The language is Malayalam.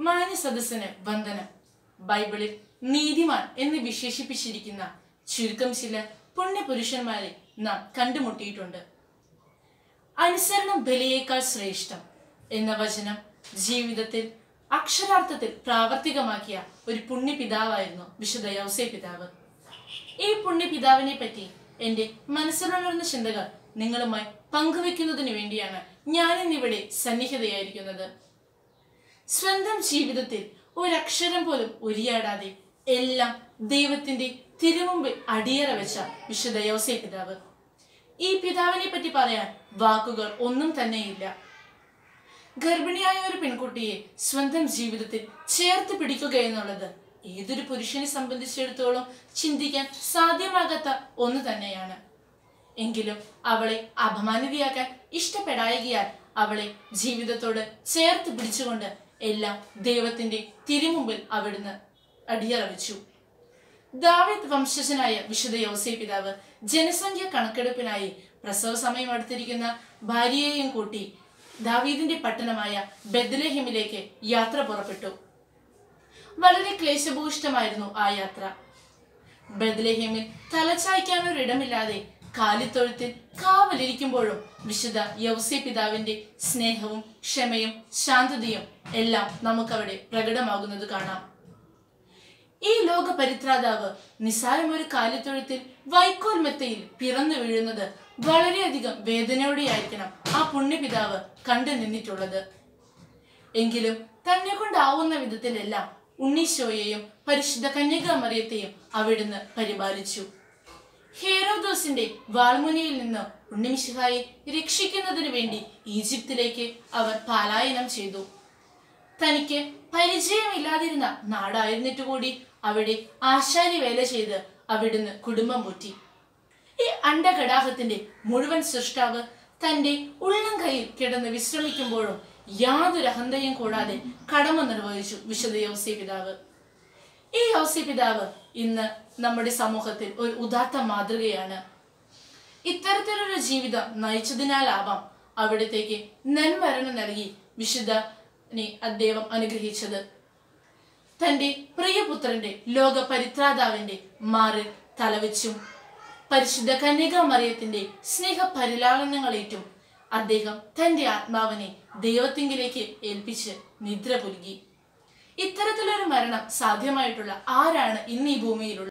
മാന്യ സദസ്സിന് വന്ദനം ബൈബിളിൽ നീതിമാൻ എന്ന് വിശേഷിപ്പിച്ചിരിക്കുന്ന ചുരുക്കം ചില പുണ്യപുരുഷന്മാരെ നാം കണ്ടുമുട്ടിയിട്ടുണ്ട് അനുസരണം ബലിയേക്കാൾ ശ്രേഷ്ഠം എന്ന വചനം ജീവിതത്തിൽ അക്ഷരാർത്ഥത്തിൽ പ്രാവർത്തികമാക്കിയ ഒരു പുണ്യപിതാവായിരുന്നു വിശുദ്ധ യൗസേ പിതാവ് ഈ പുണ്യപിതാവിനെ പറ്റി എൻ്റെ മനസ്സിലുണർന്ന ചിന്തകൾ നിങ്ങളുമായി പങ്കുവെക്കുന്നതിന് വേണ്ടിയാണ് ഞാനിന്നിവിടെ സന്നിഹിതയായിരിക്കുന്നത് സ്വന്തം ജീവിതത്തിൽ ഒരക്ഷരം പോലും ഉരിയാടാതെ എല്ലാം ദൈവത്തിന്റെ തിരുമുമ്പിൽ അടിയറ വെച്ച വിശുദ്ധ യോസേ പിതാവ് ഈ പിതാവിനെ പറ്റി പറയാൻ വാക്കുകൾ ഒന്നും തന്നെയില്ല ഗർഭിണിയായ ഒരു പെൺകുട്ടിയെ സ്വന്തം ജീവിതത്തിൽ ചേർത്ത് പിടിക്കുക എന്നുള്ളത് ഏതൊരു പുരുഷനെ സംബന്ധിച്ചിടത്തോളം ചിന്തിക്കാൻ സാധ്യമാകാത്ത ഒന്ന് തന്നെയാണ് എങ്കിലും അവളെ അപമാനിതയാക്കാൻ ഇഷ്ടപ്പെടായകയാൽ അവളെ ജീവിതത്തോട് ചേർത്ത് പിടിച്ചുകൊണ്ട് എല്ലാം ദൈവത്തിന്റെ തിരുമുമ്പിൽ അവിടുന്ന് അടിയറ വെച്ചു ദാവിദ് വംശജനായ വിശുദ്ധ യോസേ പിതാവ് ജനസംഖ്യ കണക്കെടുപ്പിനായി പ്രസവ സമയം അടുത്തിരിക്കുന്ന ഭാര്യയെയും കൂട്ടി ദാവീദിന്റെ പട്ടണമായ ബദ്ലഹേമിലേക്ക് യാത്ര പുറപ്പെട്ടു വളരെ ക്ലേശഭൂഷ്ടമായിരുന്നു ആ യാത്ര ബദ്ലഹേമിൽ തലചായ്ക്കാനൊരിടമില്ലാതെ കാലിത്തൊഴുത്തിൽ കാവലിരിക്കുമ്പോഴും വിശുദ്ധ യൗസേ പിതാവിന്റെ സ്നേഹവും ക്ഷമയും ശാന്തതയും എല്ലാം നമുക്കവിടെ പ്രകടമാകുന്നത് കാണാം ഈ ലോക പരിത്രാതാവ് നിസ്സാരമൊരു കാലിത്തൊഴുത്തിൽ വൈക്കോൽ മെത്തയിൽ പിറന്നു വീഴുന്നത് വളരെയധികം വേദനയോടെയായിരിക്കണം ആ പുണ്യപിതാവ് കണ്ടു നിന്നിട്ടുള്ളത് എങ്കിലും തന്നെ കൊണ്ടാവുന്ന വിധത്തിലെല്ലാം ഉണ്ണീശോയെയും പരിശുദ്ധ കന്യകാമറിയത്തെയും അവിടുന്ന് പരിപാലിച്ചു ഹേരോദോസിന്റെ വാൾമുനയിൽ നിന്ന് ഉണ്ണിമിശിഹായെ രക്ഷിക്കുന്നതിനു വേണ്ടി ഈജിപ്തിലേക്ക് അവർ പലായനം ചെയ്തു തനിക്ക് പരിചയമില്ലാതിരുന്ന നാടായിരുന്നിട്ട് കൂടി അവിടെ ആശാരി വേല ചെയ്ത് അവിടുന്ന് കുടുംബം പോറ്റി ഈ അണ്ടകടാഹത്തിന്റെ മുഴുവൻ സൃഷ്ടാവ് തന്റെ ഉള്ളം കയ്യിൽ കിടന്ന് വിശ്രമിക്കുമ്പോഴും യാതൊരു അഹന്തയും കൂടാതെ കടമ നിർവഹിച്ചു വിശുദ്ധ യോസേ പിതാവ് ഈ യോസേ പിതാവ് ഇന്ന് നമ്മുടെ സമൂഹത്തിൽ ഒരു ഉദാത്ത മാതൃകയാണ് ഇത്തരത്തിലൊരു ജീവിതം നയിച്ചതിനാലാവാം അവിടത്തേക്ക് നെന്മരണം നൽകി വിശുദ്ധനെ അദ്ദേഹം അനുഗ്രഹിച്ചത് തന്റെ പ്രിയപുത്രന്റെ ലോക പരിത്രാതാവിന്റെ മാറിൽ തലവെച്ചും പരിശുദ്ധ കന്യകാമറിയത്തിന്റെ സ്നേഹ പരിലാളനങ്ങളേറ്റും അദ്ദേഹം തന്റെ ആത്മാവിനെ ദൈവത്തിങ്കിലേക്ക് ഏൽപ്പിച്ച് നിദ്ര പുലുകി ഇത്തരത്തിലൊരു മരണം സാധ്യമായിട്ടുള്ള ആരാണ് ഇന്ന് ഈ ഭൂമിയിലുള്ള